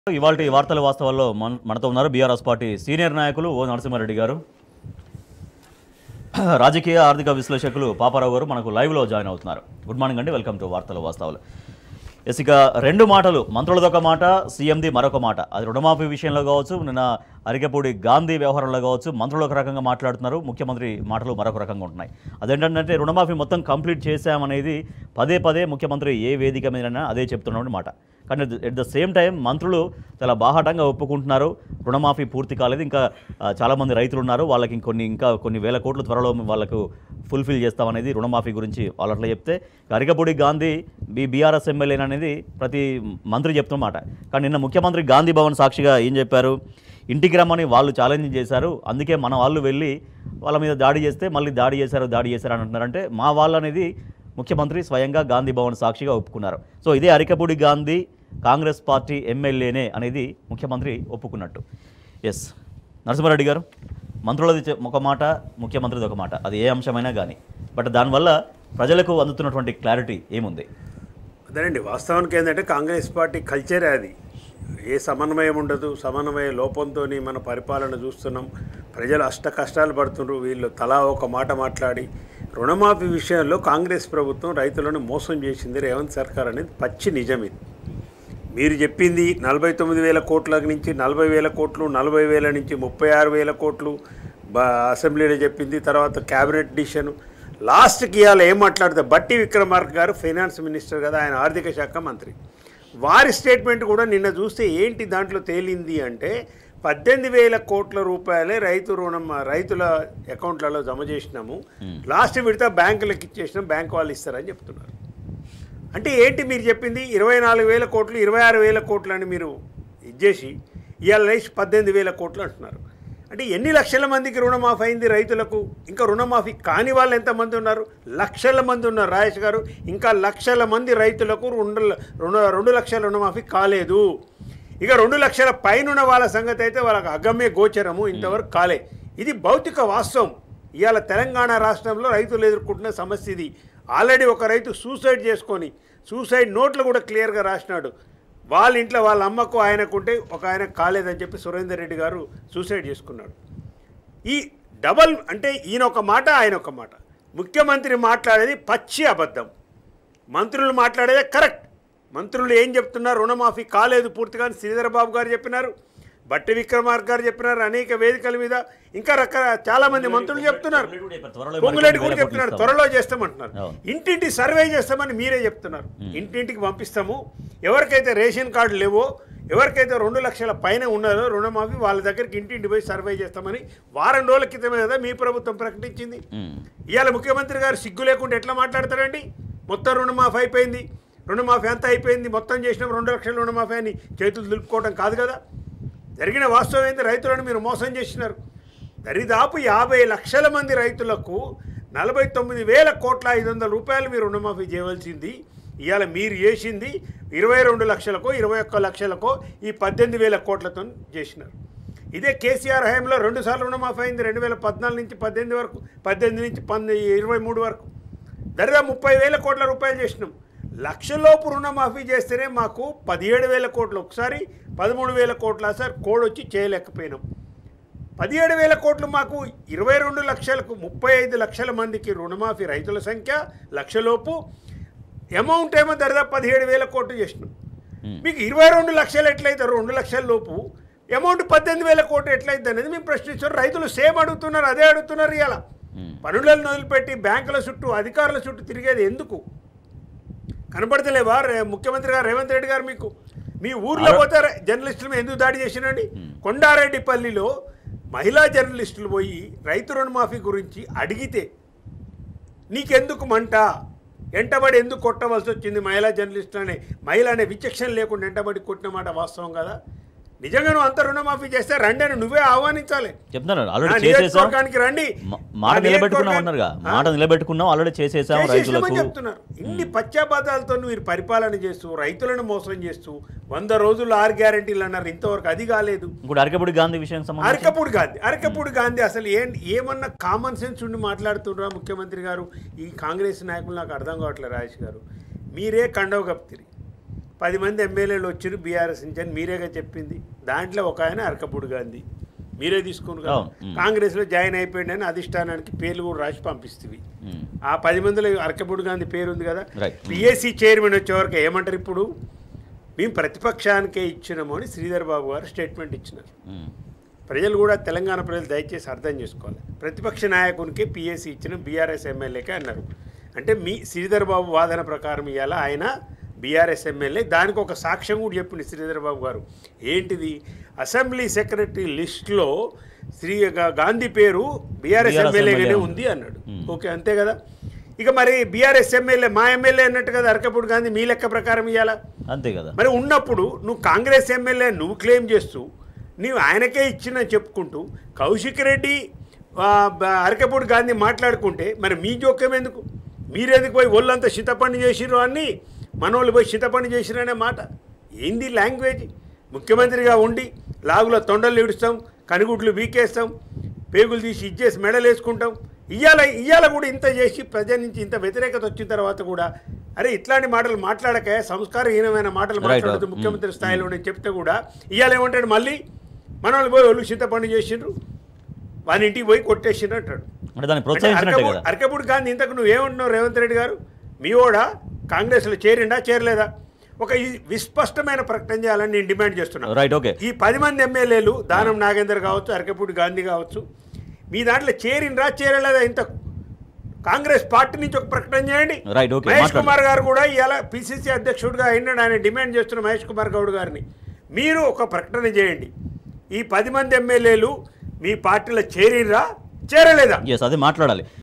ఇవాళ ఈ వార్తల వాస్తవాల్లో మన మనతో ఉన్నారు బీఆర్ఎస్ పార్టీ సీనియర్ నాయకులు ఓ నరసింహారెడ్డి గారు రాజకీయ ఆర్థిక విశ్లేషకులు పాపారావు గారు మనకు లైవ్లో జాయిన్ అవుతున్నారు గుడ్ మార్నింగ్ అండి వెల్కమ్ టు వార్తల వాస్తవాలు ఎస్ ఇక రెండు మాటలు మంత్రులది ఒక మాట సీఎంది మరొక మాట అది రుణమాఫీ విషయంలో కావచ్చు నిన్న అరికపూడి గాంధీ వ్యవహారంలో కావచ్చు మంత్రులు ఒక రకంగా మాట్లాడుతున్నారు ముఖ్యమంత్రి మాటలు మరొక రకంగా ఉంటున్నాయి అదేంటంటే రుణమాఫీ మొత్తం కంప్లీట్ చేశామనేది పదే పదే ముఖ్యమంత్రి ఏ వేదిక మీదైనా అదే చెప్తున్నటువంటి మాట కానీ ఎట్ ద సేమ్ టైం మంత్రులు చాలా బాహాటంగా ఒప్పుకుంటున్నారు రుణమాఫీ పూర్తి కాలేదు ఇంకా ఆ, చాలామంది రైతులు ఉన్నారు వాళ్ళకి ఇంకొన్ని ఇంకా కొన్ని వేల కోట్లు త్వరలో వాళ్ళకు ఫుల్ఫిల్ చేస్తామనేది రుణమాఫీ గురించి వాళ్ళు అట్లా చెప్తే Arikapudi Gandhi B BRS MLA అనేది ప్రతి మంత్రి చెప్తున్నమాట కానీ నిన్న ముఖ్యమంత్రి గాంధీ భవన్ సాక్షిగా ఏం చెప్పారు ఇంటికి రమ్మని వాళ్ళు ఛాలెంజ్ చేశారు అందుకే మన వాళ్ళు వెళ్ళి వాళ్ళ మీద దాడి చేస్తే మళ్ళీ దాడి చేశారు దాడి చేశారు అని అంటున్నారంటే మా వాళ్ళు అనేది ముఖ్యమంత్రి స్వయంగా గాంధీ భవన్ సాక్షిగా ఒప్పుకున్నారు సో ఇదే అరికపూడి గాంధీ కాంగ్రెస్ పార్టీ ఎమ్మెల్యేనే అనేది ముఖ్యమంత్రి ఒప్పుకున్నట్టు ఎస్ నరసింహారెడ్డి గారు మంత్రులది చె- ఒక మాట ముఖ్యమంత్రిది ఒక మాట అది ఏ అంశమైనా కానీ బట్ దానివల్ల ప్రజలకు అందుతున్నటువంటి క్లారిటీ ఏముంది అదేనండి వాస్తవానికి ఏంటంటే కాంగ్రెస్ పార్టీ కల్చరే అది ఏ సమన్వయం ఉండదు సమన్వయ లోపంతో మన పరిపాలన చూస్తున్నాం ప్రజలు అష్ట కష్టాలు పడుతున్నారు వీళ్ళు తలా ఒక మాట మాట్లాడి రుణమాఫీ విషయంలో కాంగ్రెస్ ప్రభుత్వం రైతులను మోసం చేసింది రేవంత్ సర్కార్ అనేది పచ్చి నిజం ఇది మీరు చెప్పింది నలభై తొమ్మిది వేల కోట్ల నుంచి నలభై వేల కోట్లు నలభై వేల నుంచి ముప్పై ఆరు వేల కోట్లు బ అసెంబ్లీలో చెప్పింది తర్వాత క్యాబినెట్ డిసిషన్ లాస్ట్కి ఇవాళ ఏం మాట్లాడితే బట్టి విక్రమార్క గారు ఫైనాన్స్ మినిస్టర్ కదా ఆయన ఆర్థిక శాఖ మంత్రి వారి స్టేట్మెంట్ కూడా నిన్న చూస్తే ఏంటి దాంట్లో తేలింది అంటే పద్దెనిమిది వేల కోట్ల రూపాయలే రైతు రుణం రైతుల అకౌంట్లలో జమ చేసినాము లాస్ట్ విడత బ్యాంకులకు ఇచ్చేసినాం బ్యాంక్ వాళ్ళు ఇస్తారని చెప్తున్నారు అంటే ఏంటి మీరు చెప్పింది ఇరవై నాలుగు వేల కోట్లు ఇరవై ఆరు వేల కోట్లు అని మీరు ఇచ్చేసి ఇవాళ రైస్ పద్దెనిమిది వేల కోట్లు అంటున్నారు అంటే ఎన్ని లక్షల మందికి రుణమాఫీ అయింది రైతులకు ఇంకా రుణమాఫీ కాని వాళ్ళు ఎంతమంది ఉన్నారు లక్షల మంది ఉన్నారు రాజేష్ గారు ఇంకా లక్షల మంది రైతులకు రెండు రుణ రెండు లక్షల రుణమాఫీ కాలేదు ఇక రెండు లక్షల పైన వాళ్ళ సంగతి అయితే వాళ్ళకి అగమ్య గోచరము ఇంతవరకు కాలే ఇది భౌతిక వాస్తవం ఇవాళ తెలంగాణ రాష్ట్రంలో రైతులు ఎదుర్కొంటున్న సమస్య ఇది ఆల్రెడీ ఒక రైతు సూసైడ్ చేసుకొని సూసైడ్ నోట్లు కూడా క్లియర్గా రాసినాడు వాళ్ళ ఇంట్లో వాళ్ళ అమ్మకు ఆయనకుంటే ఒక ఆయన కాలేదని చెప్పి సురేందర్ రెడ్డి గారు సూసైడ్ చేసుకున్నాడు ఈ డబల్ అంటే ఈయన ఒక మాట ఆయన ఒక మాట ముఖ్యమంత్రి మాట్లాడేది పచ్చి అబద్ధం మంత్రులు మాట్లాడేదే కరెక్ట్ మంత్రులు ఏం చెప్తున్నారు రుణమాఫీ కాలేదు పూర్తిగా అని శ్రీధర్ బాబు గారు చెప్పినారు బట్టి విక్రమార్క గారు చెప్పినారు అనేక వేదికల మీద ఇంకా రకాల చాలా మంది మంత్రులు చెప్తున్నారు పొంగులేటి కూడా చెప్తున్నారు త్వరలో చేస్తామంటున్నారు అవును. ఇంటింటి సర్వే చేస్తామని మీరే చెప్తున్నారు ఇంటింటికి పంపిస్తాము ఎవరికైతే రేషన్ కార్డు లేవో ఎవరికైతే రెండు లక్షల పైన ఉన్నారో రుణమాఫీ వాళ్ళ దగ్గరికి ఇంటింటి పోయి సర్వే చేస్తామని వారం రోజుల క్రితమే కదా మీ ప్రభుత్వం ప్రకటించింది ఇవాళ ముఖ్యమంత్రి గారు సిగ్గు లేకుండా ఎట్లా మాట్లాడతారండి మొత్తం రుణమాఫీ అయిపోయింది రుణమాఫీ అంతా అయిపోయింది మొత్తం చేసినాం రెండు లక్షల రుణమాఫీ అని చేతులు దులుపుకోవడం కాదు కదా జరిగిన వాస్తవం ఏంటి రైతులను మీరు మోసం చేసినారు దరిదాపు యాభై లక్షల మంది రైతులకు నలభై తొమ్మిది వేల కోట్ల ఐదు వందల రూపాయలు మీరు రుణమాఫీ చేయవలసింది ఇవాళ మీరు చేసింది ఇరవై రెండు లక్షలకో ఇరవై ఒక్క లక్షలకో ఈ పద్దెనిమిది వేల కోట్లతో చేసినారు ఇదే కేసీఆర్ హయాంలో రెండు సార్లు రుణమాఫీ అయింది రెండు వేల పద్నాలుగు నుంచి పద్దెనిమిది వరకు పద్దెనిమిది నుంచి పంద ఇరవై మూడు వరకు దరిదాపు ముప్పై వేల కోట్ల రూపాయలు చేసినాం లక్షలోపు రుణమాఫీ చేస్తేనే మాకు పదిహేడు వేల కోట్లు ఒకసారి పదమూడు వేల కోట్ల సార్ కోడ్ వచ్చి చేయలేకపోయినాం పదిహేడు వేల కోట్లు మాకు ఇరవై రెండు లక్షలకు ముప్పై ఐదు లక్షల మందికి రుణమాఫీ రైతుల సంఖ్య లక్షలోపు అమౌంట్ ఏమో దరిదాపు పదిహేడు వేల కోట్లు చేసినాం మీకు ఇరవై రెండు లక్షలు ఎట్లయితే రెండు లక్షల లోపు అమౌంట్ పద్దెనిమిది వేల కోట్లు ఎట్లయితే అనేది మేము ప్రశ్నిస్తున్నాం రైతులు సేమ్ అడుగుతున్నారు అదే అడుగుతున్నారు ఇవాళ పనులను వదిలిపెట్టి బ్యాంకుల చుట్టూ అధికారుల చుట్టూ తిరిగేది ఎందుకు కనపడతలేవా రే- ముఖ్యమంత్రి గారు రేవంత్ రెడ్డి గారు మీకు మీ ఊర్లో పోతే ర- జర్నలిస్టుల మీద ఎందుకు దాడి చేసినండి కొండారెడ్డిపల్లిలో మహిళా జర్నలిస్టులు పోయి రైతు రుణమాఫీ గురించి అడిగితే నీకెందుకు మంట ఎంటబడి ఎందుకు కొట్టవలసి వచ్చింది మహిళా జర్నలిస్టులు అనే మహిళ అనే విచక్షణ లేకుండా ఎంటబడి కొట్టిన మాట వాస్తవం కదా నిజంగా నువ్వు అంత రుణమాఫీ చేస్తే రండి అని నువ్వే ఆహ్వానించాలి చెప్తున్నారు నా ఆల్రెడీ చేసేసాం నియోజకవర్గానికి రండి మ- మాట నా నిలబెట్టుకున్నాం నియోజకవర్గానికి- అన్నారుగా ఆ? మాట నిలబెట్టుకున్నాం ఆల్రెడీ చేసేసాం చేసేసినామని రైతులకు చెప్తున్నారు ఇన్ని పశ్చాత్తాలతో మీరు పరిపాలన చేస్తూ రైతులను మోసం చేస్తూ వంద రోజులు ఆరు గ్యారెంటీలు అన్నారు ఇంతవరకు అది కాలేదు ఇంకోటి అరకపూడి గాంధీ విషయం సంబంధించి అరకపూడి గాంధీ అరకపూడి గాంధీ అసలు ఏం ఏమన్నా కామన్ సెన్స్ ఉండి మాట్లాడుతున్నారా ముఖ్యమంత్రి గారు ఈ కాంగ్రెస్ నాయకులు నాకు అర్థం కావట్లేదు రాజేష్ గారు మీరే కండవ కప్తిరి పది మంది ఎమ్మెల్యేలు వచ్చారు బీఆర్ఎస్ నుంచి అని మీరేగా చెప్పింది దాంట్లో ఒక ఆయన అరకపూడి గాంధీ మీరే తీసుకుని కదా అవును. మ్. కాంగ్రెస్లో జాయిన్ అయిపోయింది అని అధిష్టానానికి పేర్లు కూడా రాసి పంపిస్తుంది ఉమ్. ఆ పది మందిలో అరకపూడి గాంధీ పేరు ఉంది కదా Right. పిఎస్సి చైర్మన్ వచ్చేవరకు ఏమంటారు ఇప్పుడు మేము ప్రతిపక్షానికే ఇచ్చినాము అని శ్రీధర్ బాబు గారు స్టేట్మెంట్ ఇచ్చినారు ఉమ్. ప్రజలు కూడా తెలంగాణ ప్రజలు దయచేసి అర్థం చేసుకోవాలి ప్రతిపక్ష నాయకునికి పిఎస్సి ఇచ్చిన బీఆర్ఎస్ ఎమ్మెల్యేకే అన్నారు అంటే మీ శ్రీధర్ బాబు వాదన ప్రకారం ఇవాళ ఆయన బీఆర్ఎస్ ఎమ్మెల్యే దానికి ఒక సాక్ష్యం కూడా చెప్పింది శ్రీధర్ బాబు గారు ఏంటిది అసెంబ్లీ సెక్రటరీ లిస్ట్లో శ్రీ గా- గాంధీ పేరు బీఆర్ఎస్ BRS ఎమ్మెల్యేగానే ఎమ్మెల్యే ఉంది అన్నాడు ఓకే అంతే కదా ఇక మరి బీఆర్ఎస్ ఎమ్మెల్యే మా ఎమ్మెల్యే అన్నట్టు కదా అరకపూడి గాంధీ మీ లెక్క ప్రకారం ఇవ్వాలా అంతే కదా మరి ఉన్నప్పుడు నువ్వు కాంగ్రెస్ ఎమ్మెల్యే నువ్వు క్లెయిమ్ చేస్తూ నీవు ఆయనకే ఇచ్చిన చెప్పుకుంటూ కౌశిక్ రెడ్డి ఆ, బ- అరకపూడి గాంధీ మాట్లాడుకుంటే మరి మీ జోక్యం ఎందుకు మీరెందుకు పోయి ఒళ్ళంతా శితపని చేసిర్రు అని మనోళ్ళు పోయి శితపని చేసిరనే మాట ఏంది లాంగ్వేజ్ ముఖ్యమంత్రిగా ఉండి లాగులో తొండలు ఇడుస్తాం కనుగుడ్లు వీకేస్తాం పేగులు తీసి ఇచ్చేసి మెడలు వేసుకుంటాం ఇయ్యాల ఇయ్యాల కూడా ఇంత చేసి ప్రజల నుంచి ఇంత వ్యతిరేకత వచ్చిన తర్వాత కూడా అరే ఇట్లాంటి మాటలు మాట్లాడక సంస్కారహీనమైన మాటలు Right, మాట్లాడుతూ right. ముఖ్యమంత్రి స్థాయిలో నేను చెప్తే కూడా ఇవాళ ఏమంటాడు మళ్ళీ మన వాళ్ళు పోయి ఒళ్ళు చింతపండు చేసిండ్రు వాని ఇంటికి పోయి కొట్టేసిండ్రు అంటాడు అంటే దాన్ని అంటే ప్రోత్సహించినట్టే అరకపూడి కదా అరకపూడి గాంధీ ఇంతకు నువ్వు ఏమంటున్నావు రేవంత్ రెడ్డి గారు మీ ఓడా కాంగ్రెస్లో చేరిండా చేరలేదా ఒక ఈ విస్పష్టమైన ప్రకటన చేయాలని నేను డిమాండ్ చేస్తున్నాను రైట్ ఓకే ఈ పది మంది ఎమ్మెల్యేలు దానం నాగేందర్ కావచ్చు అరకపూడి గాంధీ కావచ్చు మీ దాంట్లో చేరిండ్రా చేరలేదా ఇంత కాంగ్రెస్ పార్టీ నుంచి ఒక ప్రకటన చేయండి రైట్ ఓకే మహేష్ మాట్లాడు కుమార్ గారు కూడా ఇవాళ పిసిసి అధ్యక్షుడిగా అయినాడు ఆయన డిమాండ్ చేస్తున్న మహేష్ కుమార్ గౌడ్ గారిని మీరు ఒక ప్రకటన చేయండి ఈ పది మంది ఎమ్మెల్యేలు మీ పార్టీలో చేరిర్రా చేరలేదా ఎస్ అది మాట్లాడాలి